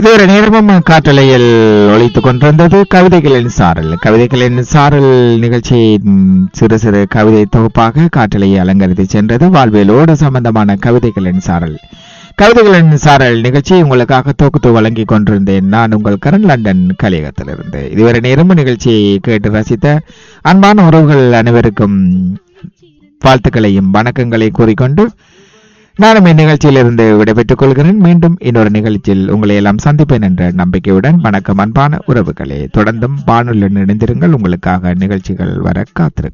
இதுவரை நேரமும் காற்றலையில் ஒழித்துக் கொண்டிருந்தது கவிதைகளின் சாரல் கவிதைகளின் சாரல் நிகழ்ச்சியின் சிறு சிறு கவிதை தொகுப்பாக காற்றலையை அலங்கரித்து சென்றது வாழ்வியலோடு சம்பந்தமான கவிதைகளின் சாரல் கவிதைகளின் சாரல் நிகழ்ச்சி உங்களுக்காக தொகுத்து வழங்கிக் கொண்டிருந்தேன் நான் உங்கள் கரண் லண்டன் கலியகத்திலிருந்து இதுவரை நேரமும் நிகழ்ச்சியை கேட்டு ரசித்த அன்பான உறவுகள் அனைவருக்கும் வாழ்த்துக்களையும் வணக்கங்களை கூறிக்கொண்டு நானும் இந்நிகழ்ச்சியிலிருந்து விடைபெற்றுக் கொள்கிறேன் மீண்டும் இன்னொரு நிகழ்ச்சியில் உங்களை எல்லாம் சந்திப்பேன் என்ற நம்பிக்கையுடன் வணக்கம் அன்பான உறவுகளே தொடர்ந்தும் வானொலியுடன் இணைந்திருங்கள் உங்களுக்காக நிகழ்ச்சிகள் வர காத்திருக்கும்